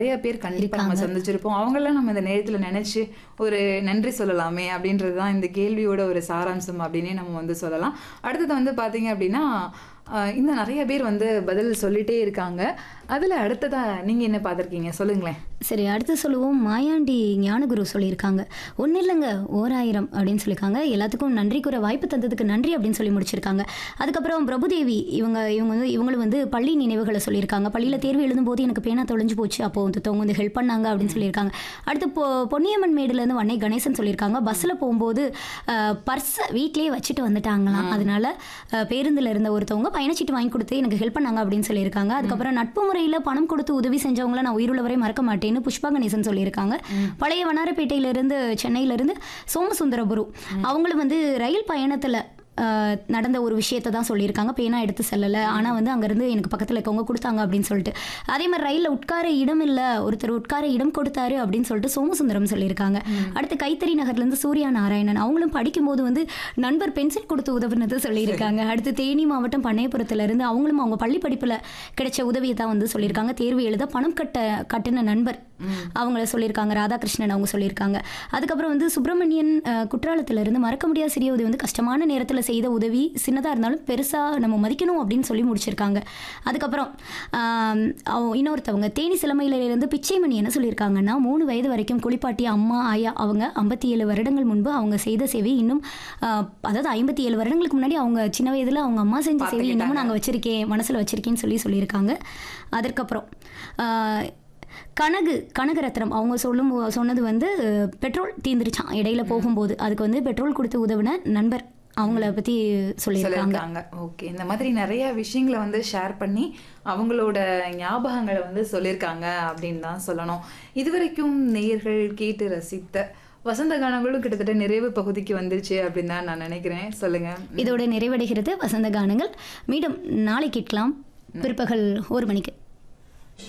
நிறைய பேர் கண்டிப்பா நம்ம சந்திச்சிருப்போம் அவங்களாம் நம்ம இந்த நேரத்துல நினைச்சு ஒரு நன்றி சொல்லலாமே அப்படின்றது தான் இந்த கேள்வியோட ஒரு சாராம்சம் அப்படின்னே நம்ம வந்து சொல்லலாம் அடுத்தது வந்து பாத்தீங்க அப்படின்னா ஆஹ் இன்னும் நிறைய பேர் வந்து பதில் சொல்லிட்டே இருக்காங்க அதுல அடுத்ததா நீங்க என்ன பார்த்திருக்கீங்க சொல்லுங்களேன் சரி அடுத்து சொல்லுவோம் மாயாண்டி ஞானகுரு சொல்லியிருக்காங்க ஒன்றும் இல்லைங்க ஓராயிரம் அப்படின்னு சொல்லியிருக்காங்க எல்லாத்துக்கும் நன்றி கூற வாய்ப்பு தந்ததுக்கு நன்றி அப்படின்னு சொல்லி முடிச்சிருக்காங்க அதுக்கப்புறம் பிரபுதேவி இவங்க இவங்க வந்து இவங்களும் வந்து பள்ளி நினைவுகளை சொல்லியிருக்காங்க பள்ளியில் தேர்வு எழுதும்போது எனக்கு பேனா தொலைஞ்சு போச்சு அப்போ வந்து தவங்க வந்து ஹெல்ப் பண்ணாங்க அப்படின்னு சொல்லியிருக்காங்க அடுத்து பொ பொன்னியம்மன் மேடுலேருந்து வண்ணை கணேசன் சொல்லியிருக்காங்க பஸ்ஸில் போகும்போது பர்ஸை வீட்லேயே வச்சுட்டு வந்துட்டாங்களாம் அதனால அஹ், பேருந்துல இருந்த ஒருத்தவங்க பயணச்சீட்டு வாங்கி கொடுத்து எனக்கு ஹெல்ப் பண்ணாங்க அப்படின்னு சொல்லியிருக்காங்க அதுக்கப்புறம் நட்பு முறையில் பணம் கொடுத்து உதவி செஞ்சவங்கள நான் உயிருள்ளவரை மறக்க மாட்டேன்னு புஷ்பா கணேசன் சொல்லியிருக்காங்க பழைய வண்ணாரப்பேட்டையிலிருந்து சென்னையிலிருந்து சோமசுந்தரபுரு அவங்களும் வந்து ரயில் பயணத்தில் நடந்த ஒரு விஷயத்தை தான் சொல்லியிருக்காங்க பேனா எடுத்து செல்லலை ஆனால் வந்து அங்கேருந்து எனக்கு பக்கத்தில் இருக்கவங்க கொடுத்தாங்க அப்படின்னு சொல்லிட்டு அதே மாதிரி ரயிலில் உட்கார இடம் இல்லை ஒருத்தர் உட்கார இடம் கொடுத்தாரு அப்படின்னு சொல்லிட்டு சோமசுந்தரம் சொல்லியிருக்காங்க அடுத்து கைத்தறி நகர்லேருந்து சூர்யா நாராயணன் அவங்களும் படிக்கும்போது வந்து நண்பர் பென்சில் கொடுத்து உதவுனது சொல்லியிருக்காங்க அடுத்து தேனி மாவட்டம் பண்ணையபுரத்துல இருந்து அவங்களும் அவங்க பள்ளி படிப்பில் கிடைச்ச உதவியை தான் வந்து சொல்லியிருக்காங்க தேர்வு எழுத பணம் கட்ட கட்டின நண்பர் அவங்கள சொல்லியிருக்காங்க ராதாகிருஷ்ணன் அவங்க சொல்லியிருக்காங்க அதுக்கப்புறம் வந்து சுப்பிரமணியன் அஹ், குற்றாலத்துல இருந்து மறக்க முடியாத சிறிய உதவி வந்து கஷ்டமான நேரத்தில் செய்த உதவி சின்னதாக இருந்தாலும் பெருசாக நம்ம மதிக்கணும் அப்படின்னு சொல்லி முடிச்சிருக்காங்க அதுக்கப்புறம் ஆம், அவ- இன்னொருத்தவங்க தேனி சிலமையிலிருந்து பிச்சைமணி என்ன சொல்லியிருக்காங்கன்னா மூணு வயது வரைக்கும் குளிப்பாட்டிய அம்மா ஆயா அவங்க ஐம்பத்தி ஏழு வருடங்கள் முன்பு அவங்க செய்த சேவை இன்னும் ஆஹ், அதாவது ஐம்பத்தி ஏழு வருடங்களுக்கு முன்னாடி அவங்க சின்ன வயதில் அவங்க அம்மா செஞ்ச சேவை இன்னமும் நாங்கள் வச்சிருக்கேன் மனசில் வச்சிருக்கேன்னு சொல்லி சொல்லியிருக்காங்க அதற்கப்புறம் ஆஹ், கனகு கனகரத்னம் அவங்க சொல்லும் சொன்னது வந்து பெட்ரோல் தீந்துருச்சான் இடையில போகும்போது அதுக்கு வந்து பெட்ரோல் கொடுத்து உதவின நண்பர் அவங்கள பற்றி சொல்லியிருக்காங்க சொல்லியிருக்காங்க ஓகே இந்த மாதிரி நிறைய விஷயங்களை வந்து ஷேர் பண்ணி அவங்களோட ஞாபகங்களை வந்து சொல்லியிருக்காங்க அப்படின்னு தான் சொல்லணும் இதுவரைக்கும் நேயர்கள் கேட்டு ரசித்த வசந்த கானங்களும் கிட்டத்தட்ட நிறைவு பகுதிக்கு வந்துருச்சு அப்படின்னு தான் நான் நினைக்கிறேன் சொல்லுங்க இதோட நிறைவடைகிறது வசந்த கானங்கள் மீண்டும் நாளை கேட்கலாம் பிற்பகல் ஒரு மணிக்கு